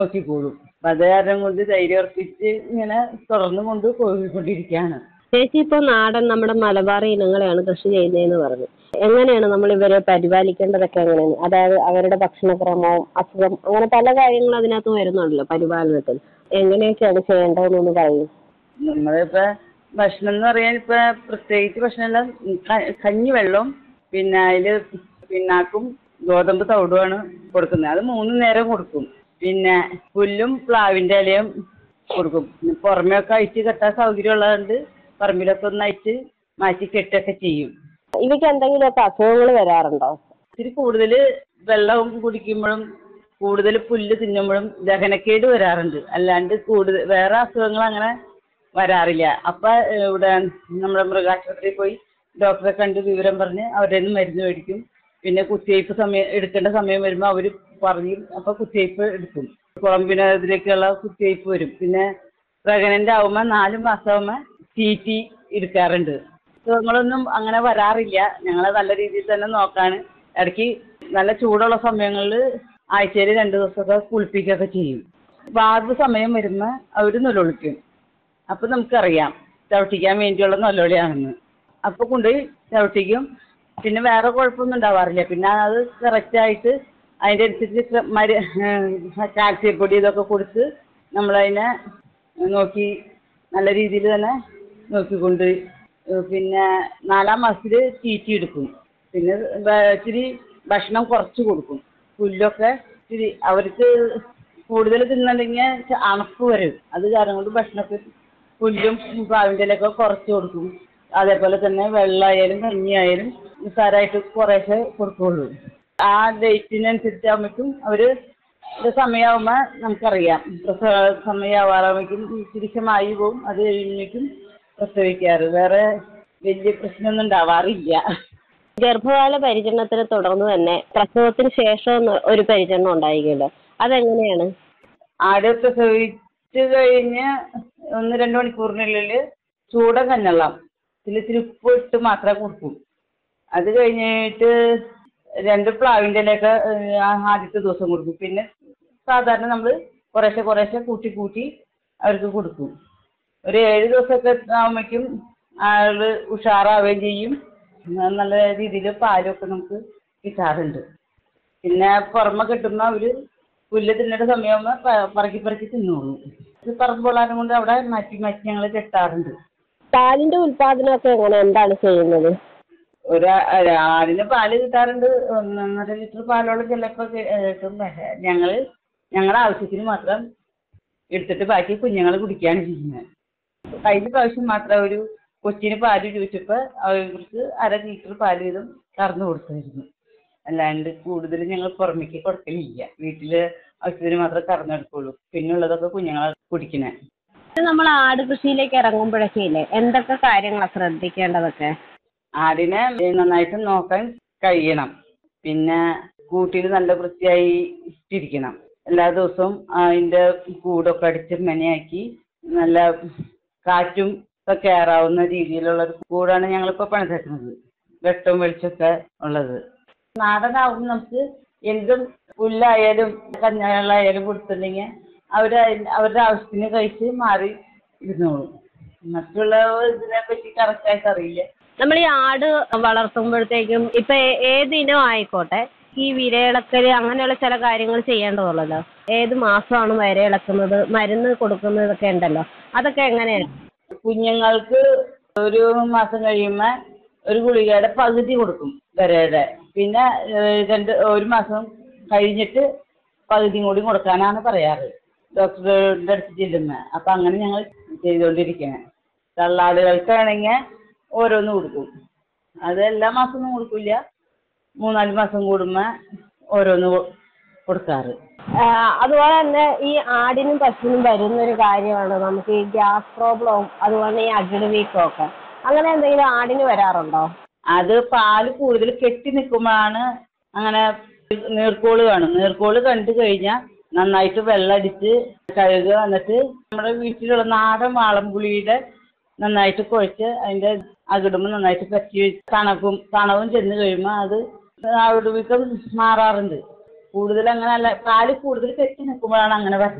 നോക്കിക്കോളും അപ്പം അത് കാരണം കൊണ്ട് ധൈര്യം ഉറപ്പിച്ച് ഇങ്ങനെ തുടർന്ന് കൊണ്ട് പോയിക്കൊണ്ടിരിക്കുകയാണ് ചേച്ചി ഇപ്പൊ നാടൻ നമ്മുടെ മലബാർ ഇനങ്ങളെയാണ് കൃഷി ചെയ്യുന്നതെന്ന് പറഞ്ഞു എങ്ങനെയാണ് നമ്മൾ ഇവരെ പരിപാലിക്കേണ്ടതൊക്കെ എങ്ങനെയാണ് അതായത് അവരുടെ ഭക്ഷണക്രമവും അസുഖം അങ്ങനെ പല കാര്യങ്ങളും അതിനകത്ത് വരുന്നുണ്ടല്ലോ പരിപാലനത്തിൽ എങ്ങനെയൊക്കെയാണ് ചെയ്യേണ്ടതെന്നൊന്ന് പറയൂ നമ്മളിപ്പോ ഭക്ഷണം എന്ന് പറയാൻ ഇപ്പൊ പ്രത്യേകിച്ച് ഭക്ഷണമെല്ലാം ക- കഞ്ഞിവെള്ളവും പിന്നെ അതില് പിണ്ണാക്കും ഗോതമ്പ് തവിടുമാണ് കൊടുക്കുന്നത് അത് മൂന്ന് നേരം കൊടുക്കും പിന്നെ പുല്ലും പ്ലാവിന്റെ ഇലയും കൊടുക്കും പിന്നെ പുറമെ ഒക്കെ അയച്ച് കെട്ടാൻ സൗകര്യം ഉള്ളതുകൊണ്ട് പറമ്പിലൊക്കെ ഒന്ന് അയച്ച് മാറ്റി കെട്ടൊക്കെ ചെയ്യും ഇവയ്ക്ക് എന്തെങ്കിലുമൊക്കെ അസുഖങ്ങൾ വരാറുണ്ടോ ഇത്തിരി കൂടുതൽ വെള്ളം കുടിക്കുമ്പോഴും കൂടുതൽ പുല്ല് തിന്നുമ്പോഴും ദഹനക്കേട് വരാറുണ്ട് അല്ലാണ്ട് കൂടുതൽ വേറെ അസുഖങ്ങൾ അങ്ങനെ വരാറില്ല അപ്പൊ ഏഹ്, ഇവിടെ നമ്മുടെ മൃഗാശുപത്രിയിൽ പോയി ഡോക്ടറെ കണ്ട് വിവരം പറഞ്ഞ് അവരുടെ നിന്ന് മരുന്ന് മേടിക്കും പിന്നെ കുത്തിവയ്പ്പ് സമയം എടുക്കേണ്ട സമയം വരുമ്പോൾ അവർ പറയും അപ്പൊ കുത്തിവയ്പ്പ് എടുക്കും കുളമ്പിനെതിരേക്കുള്ള കുത്തിവയ്പ്പ് വരും പിന്നെ പ്രഗ്നന്റ് ആവുമ്പോൾ നാല് മാസമാകുമ്പോൾ ടി ടി എടുക്കാറുണ്ട് അസുഖങ്ങളൊന്നും അങ്ങനെ വരാറില്ല ഞങ്ങൾ നല്ല രീതിയിൽ തന്നെ നോക്കാണ് ഇടയ്ക്ക് നല്ല ചൂടുള്ള സമയങ്ങളിൽ ആഴ്ചയിൽ രണ്ട് ദിവസമൊക്കെ കുളിപ്പിക്കുകയൊക്കെ ചെയ്യും വാർവ് സമയം വരുമ്പോൾ അവർ നിലവിളിക്കും അപ്പൊ നമുക്കറിയാം ചവിട്ടിക്കാൻ വേണ്ടിയുള്ള നല്ലോളിയാണെന്ന് അപ്പൊ കൊണ്ടുപോയി ചവിട്ടിക്കും പിന്നെ വേറെ കുഴപ്പമൊന്നും ഉണ്ടാവാറില്ല പിന്നെ അത് correct ആയിട്ട് അതിൻ്റെ അനുസരിച്ച് മരു കാൽസ്യം പൊടി ഇതൊക്കെ കൊടുത്ത് നമ്മളതിനെ നോക്കി നല്ല രീതിയിൽ തന്നെ നോക്കിക്കൊണ്ട് ഏഹ് പിന്നെ നാലാം മാസത്തിൽ തീറ്റി എടുക്കും പിന്നെ വേ- ഇച്ചിരി ഭക്ഷണം കുറച്ച് കൊടുക്കും പുല്ലൊക്കെ ഇച്ചിരി അവർക്ക് കൂടുതൽ തിന്നണമെങ്കിൽ അണപ്പ് വരും അത് കാരണം കൊണ്ട് ഭക്ഷണമൊക്കെ പുല്ലും പ്രാവിൻ്റെ ഇലയൊക്കെ കുറച്ച് കൊടുക്കും അതേപോലെ തന്നെ വെള്ളമായാലും കഞ്ഞിയായാലും നിസ്സാരമായിട്ട് കുറേശ്ശെ കൊടുക്കുള്ളൂ ആ ഡേറ്റിനനുസരിച്ച് ആകുമ്പോഴേക്കും അവർ സമയമാകുമ്പോൾ നമുക്കറിയാം പ്രസവ സമയമാവാറാകുമ്പോഴേക്കും തിരിച്ചമായി പോവും അത് കഴിഞ്ഞേക്കും പ്രസവിക്കാറ് വേറെ വലിയ പ്രശ്നമൊന്നും ഉണ്ടാവാറില്ല ഗർഭകാല പരിചരണത്തിനെ തുടർന്ന് തന്നെ പ്രസവത്തിന് ശേഷം ഒന്ന് ഒരു പരിചരണം ഉണ്ടായിരിക്കുമല്ലോ അതെങ്ങനെയാണ് ആട് പ്രസവിച്ച് കഴിഞ്ഞ് ഒന്ന് രണ്ട് മണിക്കൂറിനുള്ളിൽ ചൂടൻ കഞ്ഞെള്ളം ഇതിൽ ഇത്തിരി ഉപ്പ് ഇട്ട് മാത്രമേ കൊടുക്കൂ അത് കഴിഞ്ഞിട്ട് രണ്ട് പ്ലാവിൻ്റെ ഇലയൊക്കെ ഏഹ്, ആ ആദ്യത്തെ ദിവസം കൊടുക്കും പിന്നെ സാധാരണ നമ്മൾ കുറേശ്ശെ കുറേശ്ശെ കൂട്ടി കൂട്ടി അവർക്ക് കൊടുക്കും ഒരു ഏഴ് ദിവസമൊക്കെ ആകുമ്പോഴേക്കും ആള് ഉഷാറാവുകയും ചെയ്യും ന- നല്ല രീതിയിൽ പാലൊക്കെ നമുക്ക് കിട്ടാറുണ്ട് പിന്നെ പുറമെ കിട്ടുമ്പോൾ അവർ പുല്ല് തിന്നേണ്ട സമയമാകുമ്പോൾ പ- പറക്കി പറക്കി തിന്നോളൂ ഇത് പറമ്പ് കൊള്ളാനും കൊണ്ട് അവിടെ മാറ്റി മാറ്റി ഞങ്ങൾ കെട്ടാറുണ്ട് പാലിന്റെ ഉൽപാദനമൊക്കെ എങ്ങനെ എന്താണ് ചെയ്യുന്നത് ഒരു ആടിന് പാല് കിട്ടാറുണ്ട് ഒന്നൊന്നര ലിറ്റർ പാലോളം ചിലപ്പോൾ കിട്ടും പക്ഷേ ഞങ്ങൾ ഞങ്ങളുടെ ആവശ്യത്തിന് മാത്രം എടുത്തിട്ട് ബാക്കി കുഞ്ഞുങ്ങൾ കുടിക്കുകയാണ് ചെയ്യുന്നത് കഴിഞ്ഞ പ്രാവശ്യം മാത്രം ഒരു കൊച്ചിന് പാല് ചോദിച്ചപ്പോൾ അവർക്ക് അര ലിറ്റർ പാല് വീതം കറന്നു കൊടുത്തായിരുന്നു അല്ലാണ്ട് കൂടുതൽ ഞങ്ങൾ പുറമേക്ക് കൊടുക്കലില്ല വീട്ടിൽ ആവശ്യത്തിന് മാത്രമേ കറന്നെടുക്കുള്ളൂ പിന്നെ ഉള്ളതൊക്കെ കുഞ്ഞുങ്ങളെ കുടിക്കണേ നമ്മൾ ആട് കൃഷിയിലേക്ക് ഇറങ്ങുമ്പോഴൊക്കെ ഇല്ലേ എന്തൊക്കെ കാര്യങ്ങളാണ് ശ്രദ്ധിക്കേണ്ടതൊക്കെ ആടിനെ നന്നായിട്ട് നോക്കാൻ കഴിയണം പിന്നെ കൂട്ടിൽ നല്ല വൃത്തിയായി ഇട്ടിരിക്കണം എല്ലാ ദിവസവും അതിൻ്റെ കൂടൊക്കെ അടിച്ച് മെനയാക്കി നല്ല കാറ്റും ഒക്കെ കയറാവുന്ന രീതിയിലുള്ള ഒരു കൂടാണ് ഞങ്ങളിപ്പോൾ പണിതേക്കുന്നത് വെട്ടവും വെളിച്ചമൊക്കെ ഉള്ളത് നാടനാവും നമുക്ക് എന്തും പുല്ലായാലും കഞ്ഞാളായാലും കൊടുത്തിട്ടുണ്ടെങ്കിൽ അവർ അവരുടെ ആവശ്യത്തിന് കഴിച്ച് മാറി ഇരുന്നോളും മറ്റുള്ള ഇതിനെ പറ്റി കറക്റ്റായിട്ട് അറിയില്ല നമ്മൾ ഈ ആട് വളർത്തുമ്പോഴത്തേക്കും ഇപ്പൊ ഏ- ഏത് ഇനം ആയിക്കോട്ടെ ഈ വിരയിളക്കല് അങ്ങനെയുള്ള ചില കാര്യങ്ങൾ ചെയ്യേണ്ടതുള്ളല്ലോ ഏത് മാസമാണ് വിരയിളക്കുന്നത് മരുന്ന് കൊടുക്കുന്നതൊക്കെ ഉണ്ടല്ലോ അതൊക്കെ എങ്ങനെയാണ് കുഞ്ഞുങ്ങൾക്ക് ഒരു മാസം കഴിയുമ്പോൾ ഒരു ഗുളികയുടെ പകുതി കൊടുക്കും വരയുടെ പിന്നെ ഏഹ്, രണ്ട് ഒരു മാസം കഴിഞ്ഞിട്ട് പകുതിയും കൂടി കൊടുക്കാനാണ് പറയാറ് ഡോക്ടറുടെ അടുത്ത് ചെല്ലുമ്പോൾ അപ്പം അങ്ങനെ ഞങ്ങൾ ചെയ്തുകൊണ്ടിരിക്കുന്നത് തള്ളാടുകൾക്കാണെങ്കിൽ ഓരോന്ന് കൊടുക്കും അത് എല്ലാ മാസമൊന്നും കൊടുക്കില്ല മൂന്നാല് മാസം കൂടുമ്പോൾ ഓരോന്ന് കൊ- കൊടുക്കാറ് ആ, അതുപോലെ തന്നെ ഈ ആടിനും പശുവിനും വരുന്ന ഒരു കാര്യമാണ് നമുക്ക് ഈ ഗ്യാസ് പ്രോബ്ലവും അതുപോലെ ഈ അകിട് വീക്കവും ഒക്കെ അങ്ങനെ എന്തെങ്കിലും ആടിന് വരാറുണ്ടോ അത് പാല് കൂടുതൽ കെട്ടി നിൽക്കുമ്പോഴാണ് അങ്ങനെ നീർക്കോള് കാണും നീർക്കോള് കണ്ടു കഴിഞ്ഞാൽ നന്നായിട്ട് വെള്ളമടിച്ച് കഴുകുക എന്നിട്ട് നമ്മുടെ വീട്ടിലുള്ള നാടൻ വാളംപുളിയുടെ നന്നായിട്ട് കുഴച്ച് അതിൻ്റെ അകിടുമ്പോൾ നന്നായിട്ട് പറ്റി തണുപ്പും തണവും ചെന്ന് കഴിയുമ്പോൾ അത് അവിടുവിക്കം മാറാറുണ്ട് കൂടുതൽ അങ്ങനെ അല്ല പാല് കൂടുതൽ കെട്ടി നിൽക്കുമ്പോഴാണ് അങ്ങനെ